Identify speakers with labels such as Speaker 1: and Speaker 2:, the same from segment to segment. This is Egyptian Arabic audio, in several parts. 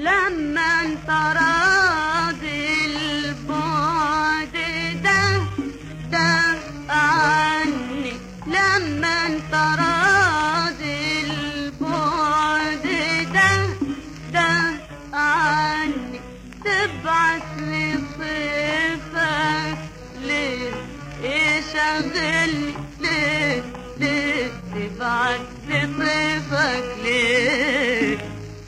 Speaker 1: لما انت راضي البعد ده ده عني لما انت راضي البعد ده ده عني تبعت لي صفك ليه يشغلني ليه ليه تبعت لي صفك ليه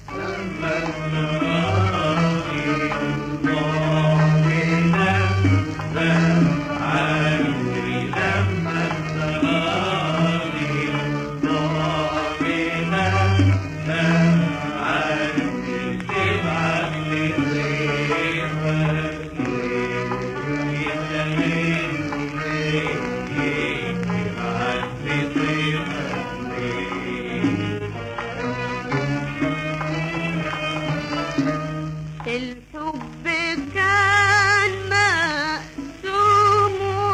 Speaker 1: الحب كان مقسوم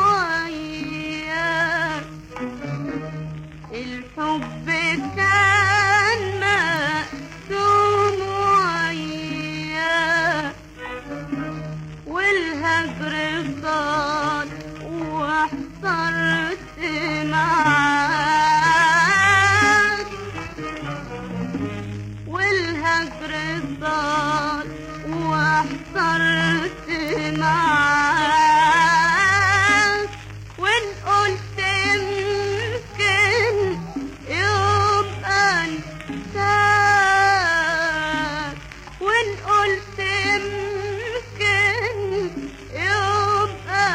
Speaker 1: وياك الحب كان مقسوم وياك والهجر صار واحترت معاك والهجر صار واحترت معاك وان قلت يمكن يبقى انساك وان قلت يمكن يبقى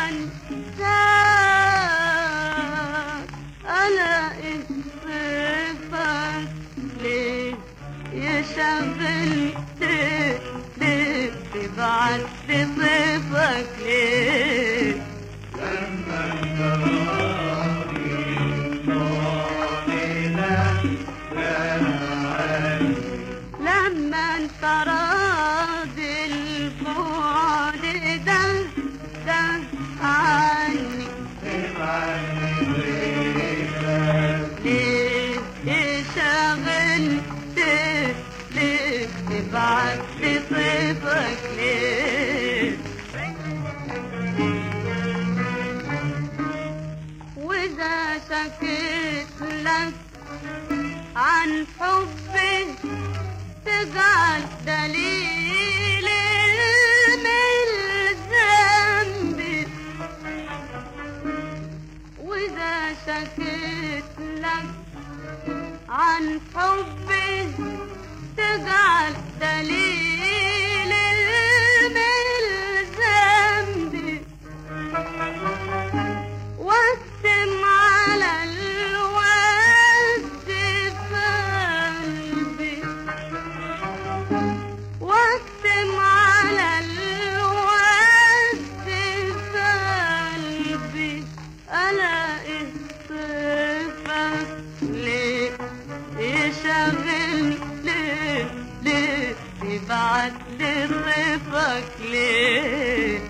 Speaker 1: انساك الاقي صفك ليه يشغلني ليه ليه تبعت لي صفك ليه لما انت راضي البعد ده ده عني ليه يشغل ليه ليه تبعت لي صفك ليه وإذا شكيت لك عن حبي تجعل دليل من ذنبي وإذا شكيت لك عن حبي تجعل دليل من ذنبي واكتم على الواد في قلبي واكتم على الواد في قلبي الاقي صفك ليه يشغلني ليه ليه تبعت لي صفك ليه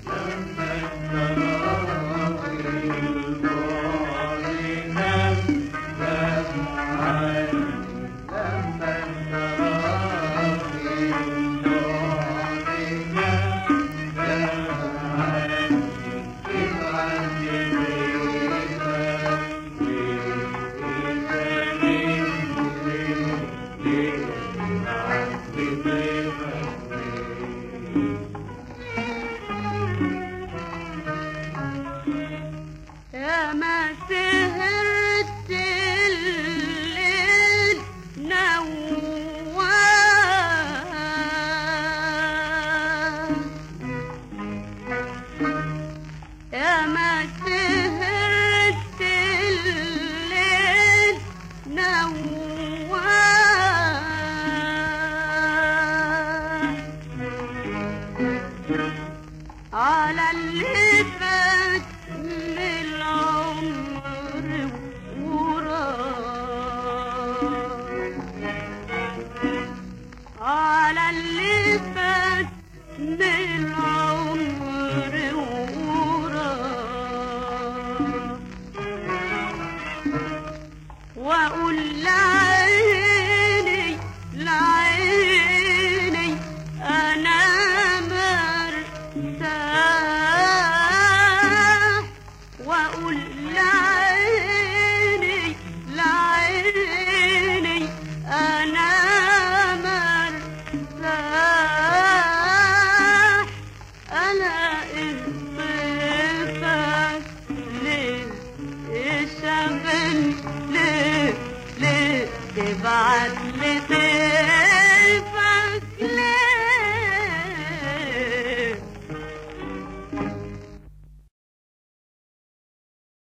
Speaker 1: يا ما سهرت الليل نوار يا ما سهرت الليل نوار على اللي فات من العمر وراك على اللي فات من العمر وراك واقول لعيني لعيني تبعت لي